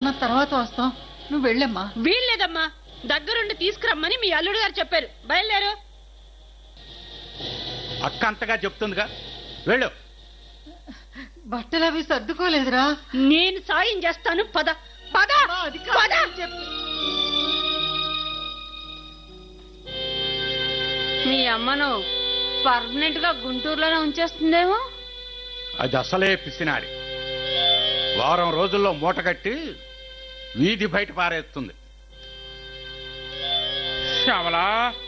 మా తర్వాత వస్తాం నువ్వు వెళ్ళమ్మా వీల్లేదమ్మా దగ్గరుండి తీసుకురమ్మని మీ అల్లుడు గారు చెప్పారు బయలుదేరు అక్క అంతగా చెప్తుందిగా వెళ్ళు బట్టలు అవి సర్దుకోలేదురా నేను సాయం చేస్తాను పద పద అమ్మా, అది పద కాదని చెప్పు. మీ అమ్మను పర్మనెంట్ గా గుంటూరులోనే ఉంచేస్తుందేమో అది అసలే పిసినారి వారం రోజుల్లో మూటగట్టి వీధి బయట పారేస్తుంది శ్యామలా